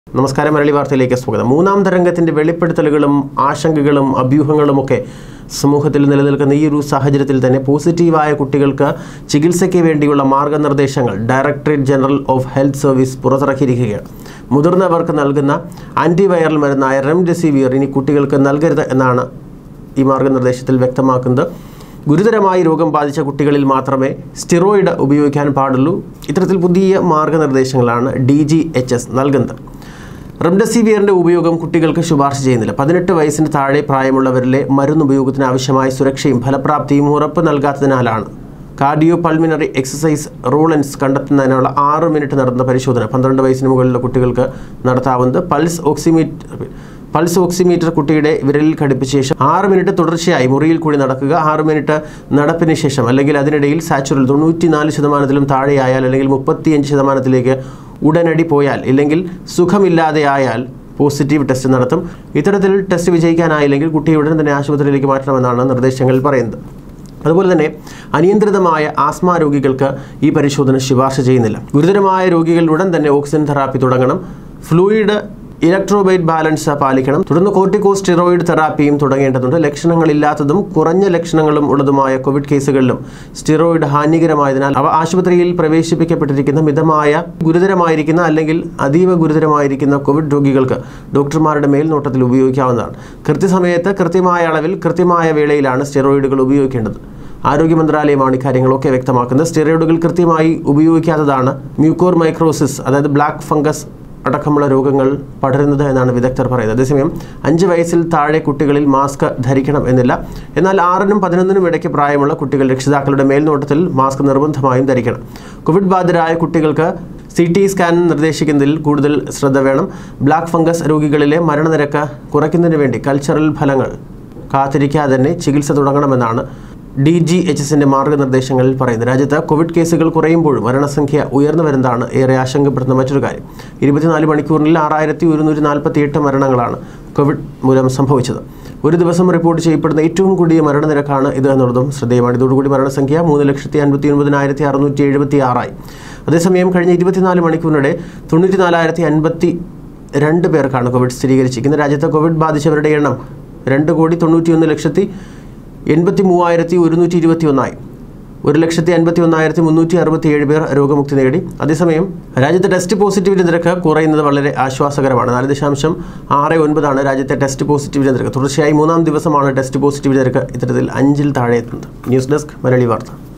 നമസ്കാരം മരളി വാർത്തയിലേക്ക് സ്വാഗതം മൂന്നാം തരംഗത്തിന്റെ വെളിപ്പെടുത്തലുകളും ആശങ്കകളും അഭ്യൂഹങ്ങളുമൊക്കെ സമൂഹത്തിൽ നിലനിൽക്കുന്ന ഈ ഒരു സാഹചര്യത്തിൽ തന്നെ പോസിറ്റീവായ കുട്ടികൾക്ക് ചികിത്സയ്ക്ക് വേണ്ടിയുള്ള മാർഗനിർദ്ദേശങ്ങൾ directorate general of health service പുറത്തിറക്കിയിരിക്കുകയാണ് മുതിർന്നവർക്ക് നൽകുന്ന ആൻറ്റിവൈറൽ മരുന്നായ റെംഡെസിവിയർ ഇനി കുട്ടികൾക്ക് നൽകരുത് എന്നാണ് ഈ മാർഗനിർദ്ദേശത്തിൽ വ്യക്തമാക്കുന്നത് ഗുരുതരമായി രോഗം ബാധിച്ച കുട്ടികളിൽ മാത്രമേ സ്റ്റിറോയിഡ് ഉപയോഗിക്കാൻ പാടുള്ളൂ ഇത്തരത്തിൽ പുതിയ മാർഗനിർദ്ദേശങ്ങളാണ് ഡി ജി എച്ച് എസ് നൽകുന്നത് റെംഡെസിവിയറിൻ്റെ ഉപയോഗം കുട്ടികൾക്ക് ശുപാർശ ചെയ്യുന്നില്ല പതിനെട്ട് വയസ്സിന് താഴെ പ്രായമുള്ളവരിലെ മരുന്ന് ഉപയോഗത്തിന് ആവശ്യമായ സുരക്ഷയും ഫലപ്രാപ്തിയും ഉറപ്പ് നൽകാത്തതിനാലാണ് കാർഡിയോ പൾമിനറി എക്സസൈസ് റൂളൻസ് കണ്ടെത്തുന്നതിനുള്ള ആറ് മിനിറ്റ് നടന്ന പരിശോധന പന്ത്രണ്ട് വയസ്സിന് മുകളിലുള്ള കുട്ടികൾക്ക് നടത്താവുന്നത് പൾസ് ഓക്സിമീറ്റർ പൾസ് ഓക്സിമീറ്റർ കുട്ടിയുടെ വിരലിൽ ഘടിപ്പിച്ച ശേഷം ആറ് മിനിറ്റ് തുടർച്ചയായി മുറിയിൽ കൂടി നടക്കുക ആറ് മിനിറ്റ് നടപ്പിന് ശേഷം അല്ലെങ്കിൽ അതിനിടയിൽ സാച്ചുറൽ തൊണ്ണൂറ്റിനാല് ശതമാനത്തിലും താഴെയായാൽ അല്ലെങ്കിൽ മുപ്പത്തിയഞ്ച് ശതമാനത്തിലേക്ക് ഉടനടി പോയാൽ ഇല്ലെങ്കിൽ സുഖമില്ലാതെ ആയാൽ പോസിറ്റീവ് ടെസ്റ്റ് നടത്തും ഇത്തരത്തിൽ ടെസ്റ്റ് വിജയിക്കാനായില്ലെങ്കിൽ കുട്ടിയെ ഉടൻ തന്നെ ആശുപത്രിയിലേക്ക് മാറ്റണമെന്നാണ് നിർദ്ദേശങ്ങളിൽ പറയുന്നത് അതുപോലെ തന്നെ അനിയന്ത്രിതമായ ആസ്മ രോഗികൾക്ക് ഈ പരിശോധന ശുപാർശ ചെയ്യുന്നില്ല ഗുരുതരമായ രോഗികൾ ഉടൻ തന്നെ ഓക്സിജൻ തെറാപ്പി തുടങ്ങണം ഫ്ലൂയിഡ് ഇലക്ട്രോബൈറ്റ് ബാലൻസ് പാലിക്കണം തുടർന്ന് കോർട്ടിക്കോസ്റ്റിറോയിഡ് തെറാപ്പിയും തുടങ്ങേണ്ടതുണ്ട് ലക്ഷണങ്ങളില്ലാത്തതും കുറഞ്ഞ ലക്ഷണങ്ങളും ഉള്ളതുമായ കോവിഡ് കേസുകളിലും സ്റ്റിറോയിഡ് ഹാനികരമായതിനാൽ അവ ആശുപത്രിയിൽ പ്രവേശിപ്പിക്കപ്പെട്ടിരിക്കുന്ന മിതമായ ഗുരുതരമായിരിക്കുന്ന അല്ലെങ്കിൽ അതീവ ഗുരുതരമായിരിക്കുന്ന കോവിഡ് രോഗികൾക്ക് ഡോക്ടർമാരുടെ മേൽനോട്ടത്തിൽ ഉപയോഗിക്കാവുന്നതാണ് കൃത്യസമയത്ത് കൃത്യമായ അളവിൽ കൃത്യമായ വേളയിലാണ് സ്റ്റിറോയിഡുകൾ ഉപയോഗിക്കേണ്ടത് ആരോഗ്യ മന്ത്രാലയമാണ് ഇക്കാര്യങ്ങളൊക്കെ വ്യക്തമാക്കുന്നത് സ്റ്റിറോയിഡുകൾ കൃത്യമായി ഉപയോഗിക്കാത്തതാണ് മ്യൂക്കോർ മൈക്രോസിസ് അതായത് ബ്ലാക്ക് ഫംഗസ് അടക്കമുള്ള രോഗങ്ങൾ പടരുന്നത് എന്നാണ് വിദഗ്ധർ പറയുന്നത് അതേസമയം അഞ്ച് വയസ്സിൽ താഴെ കുട്ടികളിൽ മാസ്ക് ധരിക്കണം എന്നില്ല എന്നാൽ ആറിനും പതിനൊന്നിനും ഇടയ്ക്ക് പ്രായമുള്ള കുട്ടികൾ രക്ഷിതാക്കളുടെ മേൽനോട്ടത്തിൽ മാസ്ക് നിർബന്ധമായും ധരിക്കണം കോവിഡ് ബാധിതരായ കുട്ടികൾക്ക് സി ടി സ്കാൻ നിർദ്ദേശിക്കുന്നതിൽ കൂടുതൽ ശ്രദ്ധ വേണം ബ്ലാക്ക് ഫംഗസ് രോഗികളിലെ മരണനിരക്ക് കുറയ്ക്കുന്നതിന് വേണ്ടി കൾച്ചറൽ ഫലങ്ങൾ കാത്തിരിക്കാതെ തന്നെ ചികിത്സ തുടങ്ങണമെന്നാണ് ഡി ജി എച്ച് എസിൻ്റെ മാർഗനിർദ്ദേശങ്ങളിൽ പറയുന്നത് രാജ്യത്ത് കോവിഡ് കേസുകൾ കുറയുമ്പോഴും മരണസംഖ്യ ഉയർന്നു വരുന്നതാണ് ഏറെ ആശങ്കപ്പെടുന്ന മറ്റൊരു കാര്യം ഇരുപത്തിനാല് മണിക്കൂറിൽ ആറായിരത്തി ഒരുന്നൂറ്റി നാൽപ്പത്തി എട്ട് മരണങ്ങളാണ് കോവിഡ് മൂലം സംഭവിച്ചത് ഒരു ദിവസം റിപ്പോർട്ട് ചെയ്യപ്പെടുന്ന ഏറ്റവും കൂടിയ മരണനിരക്കാണ് ഇത് എന്നുള്ളതും ശ്രദ്ധേയമാണ് ഇതോടുകൂടി മരണസംഖ്യ മൂന്ന് ലക്ഷത്തി അൻപത്തി ഒൻപതിനായിരത്തി അറുന്നൂറ്റി എഴുപത്തി ആറായി അതേസമയം കഴിഞ്ഞ ഇരുപത്തിനാല് മണിക്കൂറിനിടെ തൊണ്ണൂറ്റി നാലായിരത്തി അൻപത്തി രണ്ട് പേർക്കാണ് കോവിഡ് സ്ഥിരീകരിച്ചിരിക്കുന്നത് രാജ്യത്ത് കോവിഡ് ബാധിച്ചവരുടെ എണ്ണം രണ്ട് കോടി തൊണ്ണൂറ്റിയൊന്ന് ലക്ഷത്തി എൺപത്തി മൂവായിരത്തി ഒരുന്നൂറ്റി ഇരുപത്തി ഒന്നായി ഒരു ലക്ഷത്തി അൻപത്തി ഒന്നായിരത്തി മുന്നൂറ്റി അറുപത്തി ഏഴ് പേർ രോഗമുക്തി നേടി അതേസമയം രാജ്യത്തെ ടെസ്റ്റ് പോസിറ്റിവിറ്റി നിരക്ക് കുറയുന്നത് വളരെ ആശ്വാസകരമാണ് നാല് ദശാംശം ആറ് ഒൻപതാണ് രാജ്യത്തെ ടെസ്റ്റ് പോസിറ്റിവിറ്റി നിരക്ക് തുടർച്ചയായി മൂന്നാം ദിവസമാണ് ടെസ്റ്റ് പോസിറ്റിവിറ്റി നിരക്ക് ഇത്തരത്തിൽ അഞ്ചിൽ താഴെ എത്തുന്നത് ന്യൂസ് ഡെസ്ക് മലയാളി വാർത്ത